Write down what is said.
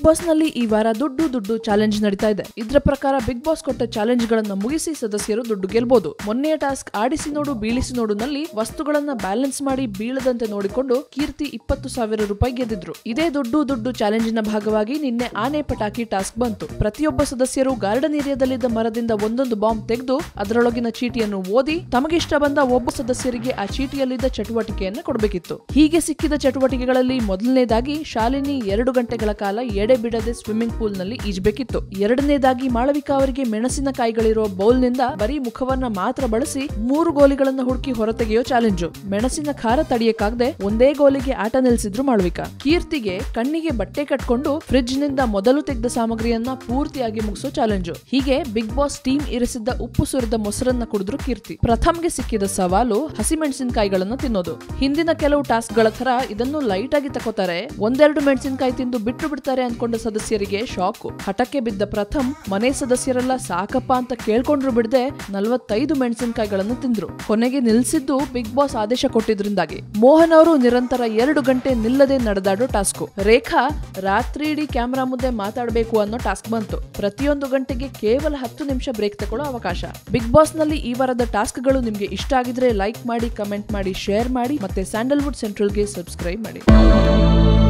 boss ನಲ್ಲಿ ಈ ವಾರ ದುಡ್ಡು ದುಡ್ಡು ಚಾಲೆಂಜ್ ನಡೀತಾ ಇದೆ ಇದರ ಪ್ರಕಾರ ಬಿಗ್ ಬಾಸ್ ಕೊಟ್ಟ ಚಾಲೆಂಜ್ ಗಳನ್ನ ಮುಗಿಸಿ ಸದಸ್ಯರು ದುಡ್ಡು ಗೆಲ್ಬಹುದು ಮೊನ್ನೆಯ ಟಾಸ್ಕ್ ಆಡಿಸಿ ನೋಡು ಬೀಳಿಸಿ ನೋಡು ನಲ್ಲಿ ವಸ್ತುಗಳನ್ನ ಬ್ಯಾಲೆನ್ಸ್ ಮಾಡಿ ಬೀಳದಂತೆ ನೋಡಿಕೊಂಡು ಕೀರ್ತಿ ಇಪ್ಪತ್ತು ಸಾವಿರ ರೂಪಾಯಿ ಗೆದ್ದಿದ್ರು ಇದೇ ದುಡ್ಡು ದುಡ್ಡು ಚಾಲೆಂಜಿನ ಭಾಗವಾಗಿ ನಿನ್ನೆ ಆನೆ ಪಟಾಕಿ ಟಾಸ್ಕ್ ಬಂತು ಪ್ರತಿಯೊಬ್ಬ ಸದಸ್ಯರು ಗಾರ್ಡನ್ ಏರಿಯಾದಲ್ಲಿದ್ದ ಮರದಿಂದ ಒಂದೊಂದು ಬಾಂಬ್ ತೆಗೆದು ಅದರೊಳಗಿನ ಚೀಟಿಯನ್ನು ಓದಿ ತಮಗಿಷ್ಟ ಬಂದ ಒಬ್ಬ ಸದಸ್ಯರಿಗೆ ಆ ಚೀಟಿಯಲ್ಲಿದ್ದ ಚಟುವಟಿಕೆಯನ್ನು ಕೊಡಬೇಕಿತ್ತು ಹೀಗೆ ಸಿಕ್ಕಿದ ಚಟುವಟಿಕೆಗಳಲ್ಲಿ ಮೊದಲನೇದಾಗಿ ಶಾಲಿನಿ ಎರಡು ಗಂಟೆಗಳ ಕಾಲ ಎಡೆ ಬಿಡದೆ ಸ್ವಿಮ್ಮಿಂಗ್ ಪೂಲ್ ನಲ್ಲಿ ಈಜಬೇಕಿತ್ತು ಎರಡನೇದಾಗಿ ಮಾಳವಿಕಾ ಅವರಿಗೆ ಮೆಣಸಿನಕಾಯಿಗಳಿರುವ ಬೌಲ್ ನಿಂದ ಬರೀ ಮುಖವನ್ನ ಮಾತ್ರ ಬಳಸಿ ಮೂರು ಗೋಲಿಗಳನ್ನ ಹುಡುಕಿ ಹೊರತೆಗೆಯೋ ಚಾಲೆಂಜು ಮೆಣಸಿನ ಖಾರ ತಡೆಯಕ್ಕಾಗದೆ ಒಂದೇ ಗೋಲಿಗೆ ಆಟ ನಿಲ್ಲಿಸಿದ್ರು ಮಾಳವಿಕಾ ಕೀರ್ತಿಗೆ ಕಣ್ಣಿಗೆ ಬಟ್ಟೆ ಕಟ್ಕೊಂಡು ಫ್ರಿಡ್ಜ್ ನಿಂದ ಮೊದಲು ತೆಗೆದ ಸಾಮಗ್ರಿಯನ್ನ ಪೂರ್ತಿಯಾಗಿ ಮುಗಿಸೋ ಚಾಲೆಂಜು ಹೀಗೆ ಬಿಗ್ ಬಾಸ್ ಟೀಮ್ ಇರಿಸಿದ್ದ ಉಪ್ಪು ಸುರಿದ ಮೊಸರನ್ನ ಕುಡಿದ್ರು ಕೀರ್ತಿ ಪ್ರಥಮ್ಗೆ ಸಿಕ್ಕಿದ ಸವಾಲು ಹಸಿಮೆಣಸಿನಕಾಯಿಗಳನ್ನ ತಿನ್ನೋದು ಹಿಂದಿನ ಕೆಲವು ಟಾಸ್ಕ್ ಗಳ ತರ ಇದನ್ನು ಲೈಟ್ ಆಗಿ ತಕೋತಾರೆ ಒಂದೆರಡು ಮೆಣಸಿನಕಾಯಿ ತಿಂದು ಬಿಟ್ಟು ಬಿಡ್ತಾರೆ ಅನ್ಕೊಂಡ ಸದಸ್ಯರಿಗೆ ಶಾಕ್ ಹಠಕ್ಕೆ ಬಿದ್ದ ಪ್ರಥಮ್ ಮನೆ ಸದಸ್ಯರೆಲ್ಲ ಸಾಕಪ್ಪ ಅಂತ ಕೇಳ್ಕೊಂಡ್ರು ಬಿಡದೆ ನಲವತ್ತೈದು ಮೆಣಸಿನಕಾಯಿಗಳನ್ನು ತಿಂದ್ರು ಕೊನೆಗೆ ನಿಲ್ಸಿದ್ದು ಬಿಗ್ ಬಾಸ್ ಆದೇಶ ಕೊಟ್ಟಿದ್ರಿಂದಾಗಿ ಮೋಹನ್ ಅವರು ನಿರಂತರ ಎರಡು ಗಂಟೆ ನಿಲ್ಲದೆ ನಡೆದಾಡೋ ಟಾಸ್ಕ್ ರೇಖಾ ರಾತ್ರಿ ಇಡೀ ಕ್ಯಾಮ್ರಾ ಮುಂದೆ ಮಾತಾಡಬೇಕು ಅನ್ನೋ ಟಾಸ್ಕ್ ಬಂತು ಪ್ರತಿಯೊಂದು ಗಂಟೆಗೆ ಕೇವಲ ಹತ್ತು ನಿಮಿಷ ಬ್ರೇಕ್ ತಗೊಳ್ಳೋ ಅವಕಾಶ ಬಿಗ್ ಬಾಸ್ ನಲ್ಲಿ ಈ ವಾರದ ಟಾಸ್ಕ್ ಗಳು ನಿಮ್ಗೆ ಇಷ್ಟ ಆಗಿದ್ರೆ ಲೈಕ್ ಮಾಡಿ ಕಮೆಂಟ್ ಮಾಡಿ ಶೇರ್ ಮಾಡಿ ಮತ್ತೆ ಸ್ಯಾಂಡಲ್ವುಡ್ ಸೆಂಟ್ರಲ್ಗೆ ಸಬ್ಸ್ಕ್ರೈಬ್ ಮಾಡಿ